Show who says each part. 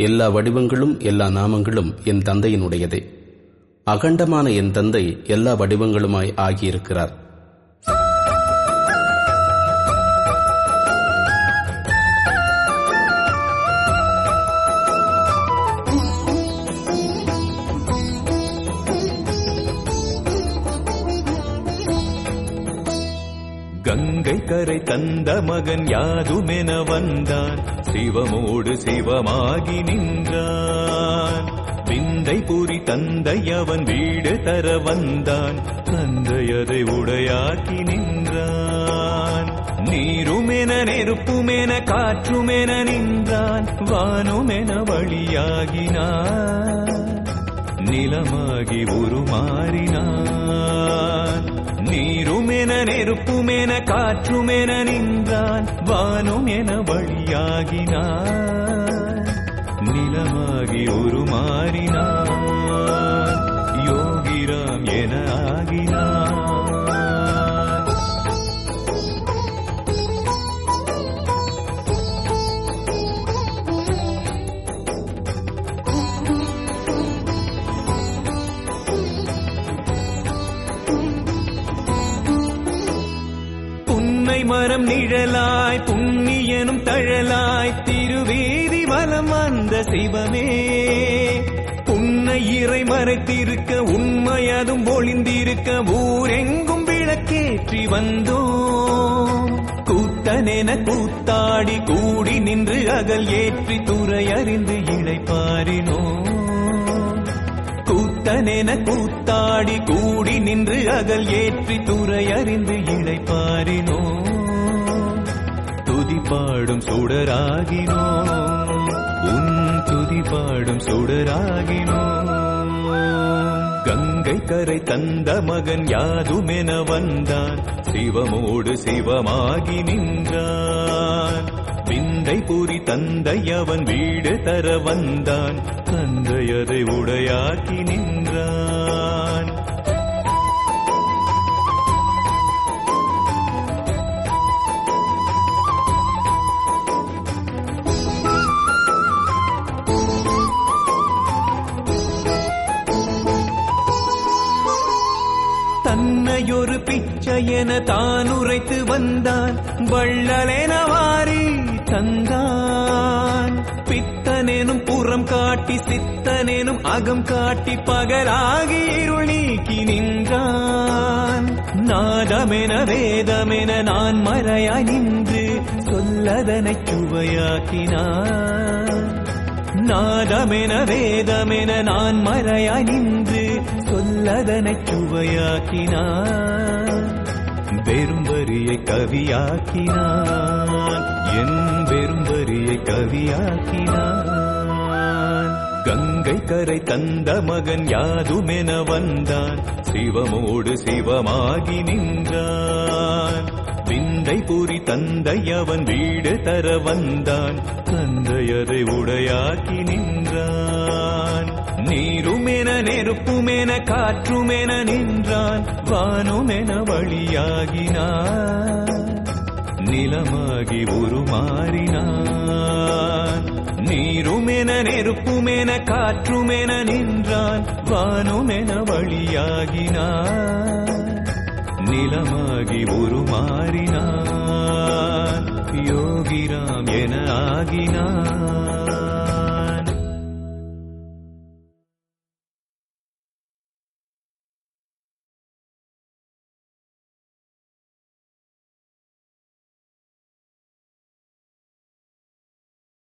Speaker 1: எல்லா வடிவங்களும் எல்லா நாமங்களும் என் தந்தையினுடையதே அகண்டமான என் தந்தை எல்லா வடிவங்களுமாய் ஆகியிருக்கிறார்
Speaker 2: கங்கை கரை தந்த மகன் யாதுமென வந்தான் சிவமோடு சிவமாகி நின்றான் விந்தை புரி தந்தை அவன் வீடு தர வந்தான் தந்தையதை உடையாக்கி நின்றான் நீருமென நெருப்புமென காற்றுமென நின்றான் வானுமென வழியாகினான் நிலமாகி உருமாறினான் நீருமென நெருப்புமென காற்றுமென நின்றான் வானும் என வழியாகினான் நிலமாகி உருமாறினான் யோகிராம் என ஆகினான் புன்னை மரம் நிழலாய் புண்ணியனும் தழலாய் திருவேதி வலம் வந்த சிவமே புன்னை இறை மறைத்திருக்க உண்மை அதும் ஒளிந்திருக்க ஊரெங்கும் விளக்கேற்றி வந்தோம் கூத்தனென கூத்தாடி கூடி நின்று அகல் ஏற்றி துறை அறிந்து இழைப்பாரினோம் கூத்தனென கூத்தாடி கூடி நின்று அகல் ஏற்றி துறை அறிந்து இழைப்பாரினோ துதி பாடும் சுடராகினோ உன் துதி பாடும் சுடராகினோ கங்கை கரை தந்த மகன் யாதுமென வந்தான் சிவமோடு சிவமாகி நின்றான் விந்தை புரி தந்தை அவன் வீடு தர வந்தான் தந்தையதை உடையாக்கி நின்றான் தன்னையொரு பிச்சையென தான் உரைத்து வந்தான் வள்ளலென வாரி தந்தான் பித்தனெனும் புறம் காட்டி சித்தனெனும் அகம் காட்டி பகலாகி இருள் நீக்கி நின்றான் நாதமென வேதமென நான் மறையாய் நின்று சொல்லதனைச் சுவையாக்கினான் நாதமென வேதமென நான் மறையாய் நின்று சொல்லதனைச் சுவையாக்கினான் பெரும்பரியை கவியாக்கினான் என் பெரும்பரியை கவியாக்கினான் கங்கை கரை தந்த மகன் யாதுமென வந்தான் சிவமோடு சிவமாகி நின்றான் விந்தை புரி தந்தை அவன் வீடு தர வந்தான் தந்தையதை உடையாக்கி நின்றான் நீருமென நெருப்புமென காற்றுமென நின்றான் வானுமென வழியாகினான் நிலமாகி உருமாறினான் நீருமென நெருப்புமென காற்றுமென நின்றான் வானுமென வழியாகினான் நிலமாகி உருமாறினான் யோகிராம் என ஆகினான்